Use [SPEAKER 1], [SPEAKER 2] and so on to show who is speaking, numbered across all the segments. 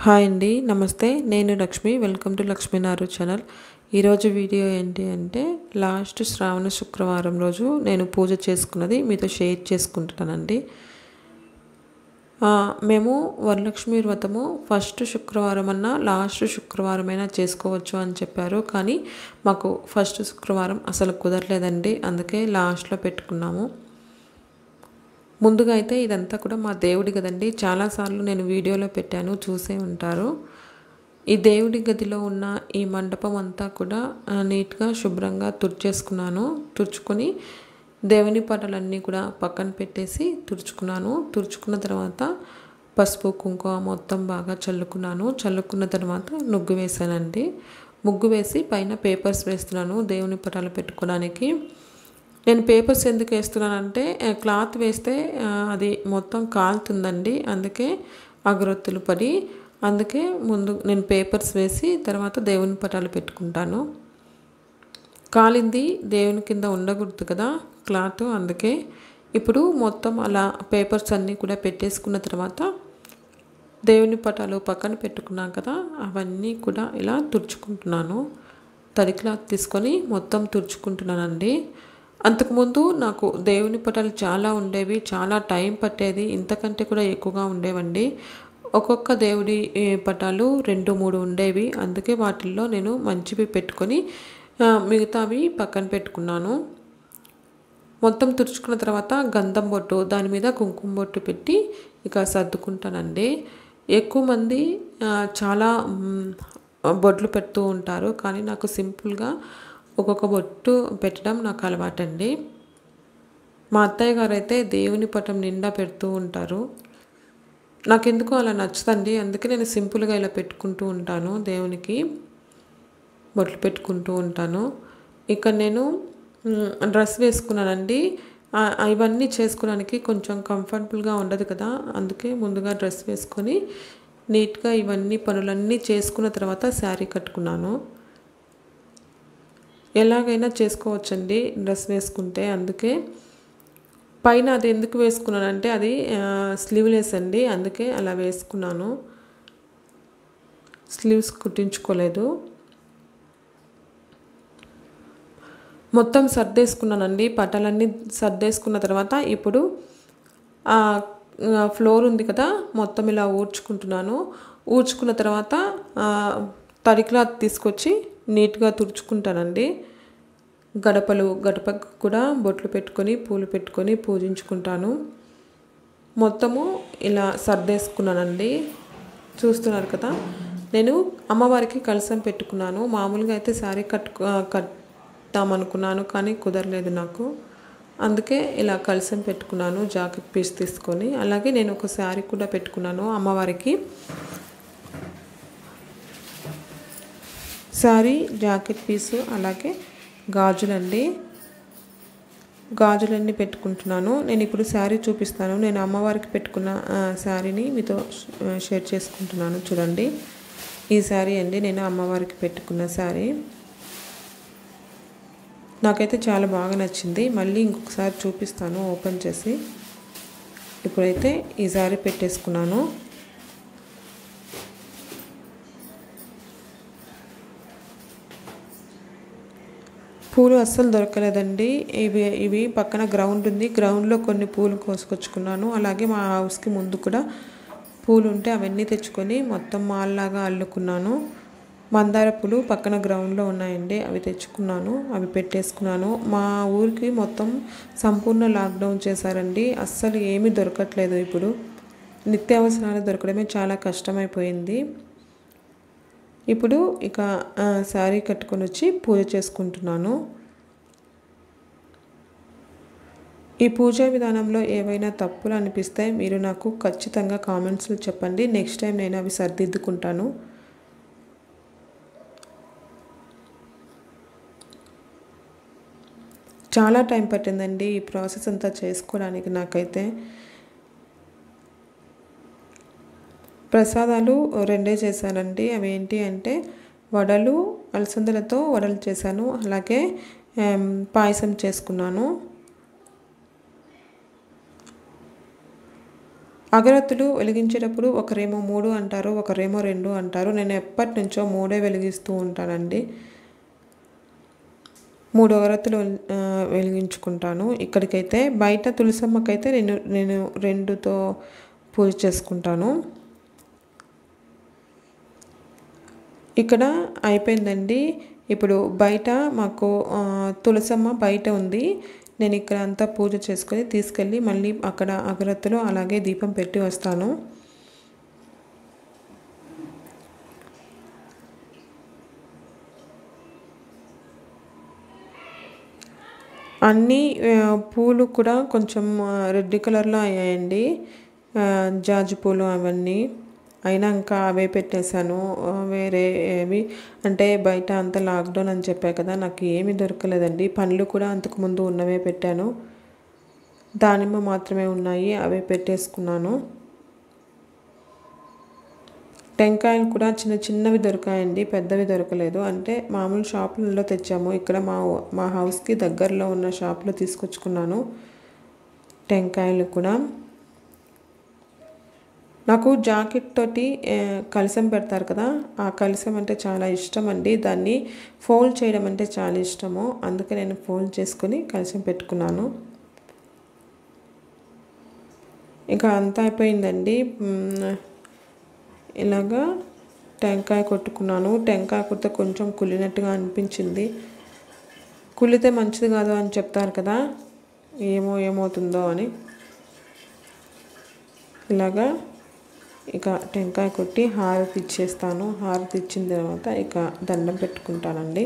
[SPEAKER 1] hi అండి నమస్తే నేను లక్ష్మి వెల్కమ్ టు లక్ష్మీనారు ఛానల్ ఈరోజు వీడియో ఏంటి అంటే లాస్ట్ శ్రావణ శుక్రవారం రోజు నేను పూజ చేసుకున్నది మీతో షేర్ చేసుకుంటున్నానండి ఆ, మేము వరలక్ష్మి వ్రతము ఫస్ట్ శుక్రవారం అన్నా లాస్ట్ శుక్రవారం అయినా చేసుకోవచ్చు అని చెప్పారు కానీ మాకు ఫస్ట్ శుక్రవారం అసలు కుదరలేదండి అందుకే లాస్ట్లో పెట్టుకున్నాము ముందుగా అయితే ఇదంతా కూడా మా దేవుడి గదండి చాలాసార్లు నేను వీడియోలో పెట్టాను చూసే ఉంటారు ఈ దేవుడి గదిలో ఉన్న ఈ మండపం అంతా కూడా ఆ, నీట్గా శుభ్రంగా తుడిచేసుకున్నాను తుడుచుకొని దేవుని పటాలన్నీ కూడా పక్కన పెట్టేసి తుడుచుకున్నాను తుడుచుకున్న తర్వాత పసుపు కుంకుమ మొత్తం బాగా చల్లుకున్నాను చల్లుకున్న తర్వాత ముగ్గు వేసానండి ముగ్గు వేసి పైన పేపర్స్ వేస్తున్నాను దేవుని పటాలు పెట్టుకోవడానికి నేను పేపర్స్ ఎందుకు వేస్తున్నానంటే ఆ, క్లాత్ వేస్తే ఆ, అది మొత్తం కాలుతుందండి అందుకే అగరొత్తులు పడి అందుకే ముందు నేను పేపర్స్ వేసి తర్వాత దేవుని పటాలు పెట్టుకుంటాను కాలింది దేవుని కింద ఉండకూడదు కదా క్లాత్ అందుకే ఇప్పుడు మొత్తం అలా పేపర్స్ అన్నీ కూడా పెట్టేసుకున్న తర్వాత దేవుని పటాలు పక్కన పెట్టుకున్నాం కదా అవన్నీ కూడా ఇలా తుడుచుకుంటున్నాను తడి క్లాత్ తీసుకొని మొత్తం తుడుచుకుంటున్నానండి అంతకుముందు నాకు దేవుని పటాలు చాలా ఉండేవి చాలా టైం పట్టేది ఇంతకంటే కూడా ఎక్కువగా ఉండేవండి ఒక్కొక్క దేవుడి ఏ, పటాలు రెండు మూడు ఉండేవి అందుకే వాటిల్లో నేను మంచివి పెట్టుకొని ఆ, మిగతావి పక్కన పెట్టుకున్నాను మొత్తం తుడుచుకున్న తర్వాత గంధం బొట్టు దాని మీద కుంకుమ బొట్టు పెట్టి ఇక సర్దుకుంటానండి ఎక్కువ మంది ఆ, చాలా మ్, బొట్లు పెడుతూ ఉంటారు కానీ నాకు సింపుల్గా ఒక్కొక్క బొట్టు పెట్టడం నాకు అలవాటండి మా అత్తయ్య గారు అయితే దేవుని పటం నిండా పెడుతూ ఉంటారు నాకెందుకో అలా నచ్చదండి అందుకే నేను సింపుల్గా ఇలా పెట్టుకుంటూ ఉంటాను దేవునికి బొట్లు పెట్టుకుంటూ ఉంటాను ఇక్కడ నేను మ్, డ్రెస్ వేసుకున్నానండి ఆ, ఇవన్నీ చేసుకోవడానికి కొంచెం కంఫర్టబుల్గా ఉండదు కదా అందుకే ముందుగా డ్రెస్ వేసుకొని నీట్గా ఇవన్నీ పనులన్నీ చేసుకున్న తర్వాత శారీ కట్టుకున్నాను ఎలాగైనా చేసుకోవచ్చండి డ్రెస్ వేసుకుంటే అందుకే పైన అది ఎందుకు వేసుకున్నానంటే అది స్లీవ్లెస్ అండి అందుకే అలా వేసుకున్నాను స్లీవ్స్ కుట్టించుకోలేదు మొత్తం సర్దేసుకున్నానండి పటాలన్నీ సర్దేసుకున్న తర్వాత ఇప్పుడు ఆ ఫ్లోర్ ఉంది కదా మొత్తం ఇలా ఊడ్చుకుంటున్నాను ఊడ్చుకున్న తర్వాత ఆ, తడి క్లాత్ తీసుకొచ్చి నీట్గా తుడుచుకుంటానండి గడపలు గడపకు కూడా బొట్లు పెట్టుకొని పూలు పెట్టుకొని పూజించుకుంటాను మొత్తము ఇలా సర్దేసుకున్నానండి చూస్తున్నారు కదా నేను అమ్మవారికి కలసం పెట్టుకున్నాను మామూలుగా అయితే శారీ కట్టు కట్టామనుకున్నాను కానీ కుదరలేదు నాకు అందుకే ఇలా కలసం పెట్టుకున్నాను జాకెట్ పీస్ తీసుకొని అలాగే నేను ఒక శారీ కూడా పెట్టుకున్నాను అమ్మవారికి శారీ జాకెట్ పీసు అలాగే గాజులండి గాజులన్నీ పెట్టుకుంటున్నాను నేను ఇప్పుడు శారీ చూపిస్తాను నేను అమ్మవారికి పెట్టుకున్న ఆ, శారీని మీతో ఆ, షేర్ చేసుకుంటున్నాను చూడండి ఈ శారీ అండి నేను అమ్మవారికి పెట్టుకున్న శారీ నాకైతే చాలా బాగా నచ్చింది మళ్ళీ ఇంకొకసారి చూపిస్తాను ఓపెన్ చేసి ఇప్పుడైతే ఈ శారీ పెట్టేసుకున్నాను పూలు అస్సలు దొరకలేదండి ఇవి ఇవి పక్కన గ్రౌండ్ ఉంది గ్రౌండ్లో కొన్ని పూలు కోసుకొచ్చుకున్నాను అలాగే మా హౌస్కి ముందు కూడా పూలు ఉంటే అవన్నీ తెచ్చుకొని మొత్తం మాల్లాగా అల్లుకున్నాను మందార పూలు పక్కన గ్రౌండ్లో ఉన్నాయండి అవి తెచ్చుకున్నాను అవి పెట్టేసుకున్నాను మా ఊరికి మొత్తం సంపూర్ణ లాక్డౌన్ చేశారండి అస్సలు ఏమీ దొరకట్లేదు ఇప్పుడు నిత్యావసరాలు దొరకడమే చాలా కష్టమైపోయింది ఇప్పుడు ఇక ఆ, శారీ కట్టుకొని వచ్చి పూజ చేసుకుంటున్నాను ఈ పూజా విధానంలో ఏవైనా తప్పులు అనిపిస్తే మీరు నాకు ఖచ్చితంగా కామెంట్స్లో చెప్పండి నెక్స్ట్ టైం నేను అవి సర్దిద్దుకుంటాను చాలా టైం పట్టిందండి ఈ ప్రాసెస్ అంతా చేసుకోవడానికి నాకైతే ప్రసాదాలు రెండే చేశానండి అవి ఏంటి అంటే వడలు అలసందలతో వడలు చేశాను అలాగే ఆమ్, పాయసం చేసుకున్నాను అగరత్తులు వెలిగించేటప్పుడు ఒకరేమో మూడు అంటారు ఒకరేమో రెండు అంటారు నేను ఎప్పటి నుంచో మూడే వెలిగిస్తూ ఉంటానండి మూడు అగరత్తులు ఆ, వెలిగించుకుంటాను ఇక్కడికైతే బయట తులసమ్మకైతే నేను నేను రెండుతో పూజ చేసుకుంటాను ఇక్కడ అయిపోయిందండి ఇప్పుడు బయట మాకు ఆ, తులసమ్మ బయట ఉంది నేను ఇక్కడ అంతా పూజ చేసుకొని తీసుకెళ్ళి మళ్ళీ అక్కడ అగరత్తులు అలాగే దీపం పెట్టి వస్తాను అన్ని ఆ, పూలు కూడా కొంచెం ఆ, రెడ్ కలర్లో అయ్యాయండి ఆ, జాజి పూలు అవన్నీ అయినా ఇంకా అవే పెట్టేశాను ఆ, వేరే ఏవి అంటే బయట అంత లాక్డౌన్ అని చెప్పా కదా నాకు ఏమీ దొరకలేదండి పండ్లు కూడా అంతకుముందు ఉన్నవే పెట్టాను దానిమ్మ మాత్రమే ఉన్నాయి అవే పెట్టేసుకున్నాను టెంకాయలు కూడా చిన్న చిన్నవి దొరికాయండి పెద్దవి దొరకలేదు అంటే మామూలు షాపులలో తెచ్చాము ఇక్కడ మా మా హౌస్కి దగ్గరలో ఉన్న షాప్లో తీసుకొచ్చుకున్నాను టెంకాయలు కూడా నాకు జాకెట్ తోటి ఆ, కలసం పెడతారు కదా ఆ కలసం అంటే చాలా ఇష్టం అండి దాన్ని ఫోల్డ్ చేయడం అంటే చాలా ఇష్టము అందుకే నేను ఫోల్డ్ చేసుకుని కలసం పెట్టుకున్నాను ఇంకా అంతా అయిపోయిందండి మ్, ఇలాగా టెంకాయ కొట్టుకున్నాను టెంకాయ కొడితే కొంచెం కుళ్ళినట్టుగా అనిపించింది కుళ్ళితే మంచిది కాదు అని చెప్తారు కదా ఏమో ఏమవుతుందో అని ఇలాగా ఇక టెంకాయ కొట్టి హారతి ఇచ్చేస్తాను హారతి ఇచ్చిన తర్వాత ఇక దండం పెట్టుకుంటానండి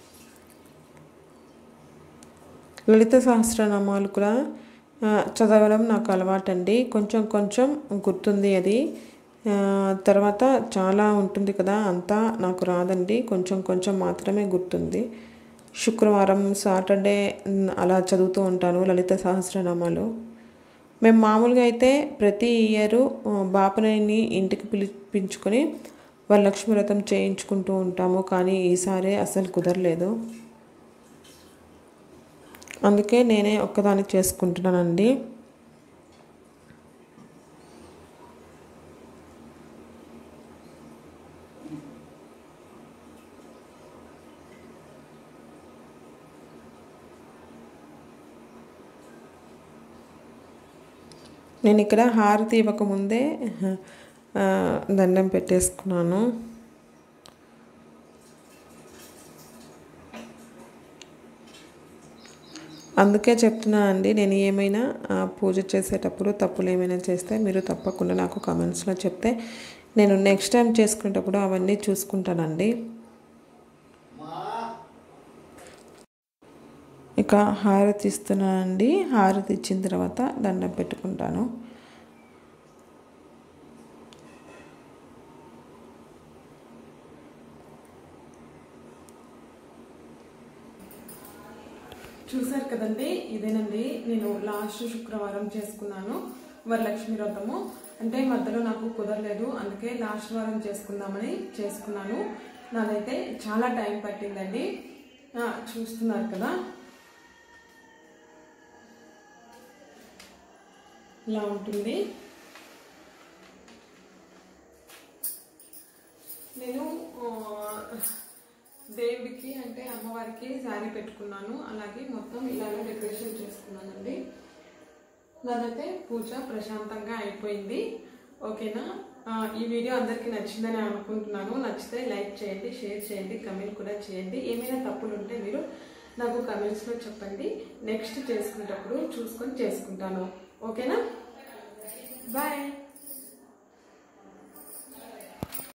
[SPEAKER 1] లలిత సహస్రనామాలు కూడా ఆ, చదవడం నాకు అలవాటండి కొంచెం కొంచెం గుర్తుంది అది ఆ, తర్వాత చాలా ఉంటుంది కదా అంతా నాకు రాదండి కొంచెం కొంచెం మాత్రమే గుర్తుంది శుక్రవారం సాటర్డే మ్, అలా చదువుతూ ఉంటాను లలిత సహస్రనామాలు మేము మామూలుగా అయితే ప్రతి ఇయరు బాపనని ఇంటికి పిలిపించుకొని వరలక్ష్మి వ్రతం చేయించుకుంటూ ఉంటాము కానీ ఈసారి అసలు కుదరలేదు అందుకే నేనే ఒక్కదాన్ని చేసుకుంటున్నానండి నేను ఇక్కడ హారతి ఇవ్వకముందే ఆ, దండం పెట్టేసుకున్నాను అందుకే చెప్తున్నా అండి నేను ఏమైనా ఆ, పూజ చేసేటప్పుడు తప్పులు ఏమైనా చేస్తే మీరు తప్పకుండా నాకు కమెంట్స్లో చెప్తే నేను నెక్స్ట్ టైం చేసుకునేటప్పుడు అవన్నీ చూసుకుంటానండి ఇక హారతి ఇస్తున్నానండి హారతి ఇచ్చిన తర్వాత దండం పెట్టుకుంటాను చూసారు కదండి ఇదేనండి నేను లాస్ట్ శుక్రవారం చేసుకున్నాను వరలక్ష్మి వ్రతము అంటే మధ్యలో నాకు కుదరలేదు అందుకే లాస్ట్ వారం చేసుకుందామని చేసుకున్నాను నాదైతే చాలా టైం పట్టిందండి ఆ, చూస్తున్నారు కదా ఇలా ఉంటుంది నేను ఆ, దేవుడికి అంటే అమ్మవారికి శారీ పెట్టుకున్నాను అలాగే మొత్తం ఇలాగే డెకరేషన్ చేసుకున్నానండి నాదైతే పూజ ప్రశాంతంగా అయిపోయింది ఓకేనా ఆ, ఈ వీడియో అందరికీ నచ్చిందని అనుకుంటున్నాను నచ్చితే లైక్ చేయండి షేర్ చేయండి కమెంట్ కూడా చేయండి ఏమైనా తప్పులు ఉంటే మీరు నాకు కమెంట్స్లో చెప్పండి నెక్స్ట్ చేసుకునేటప్పుడు చూసుకొని చేసుకుంటాను ఓకేనా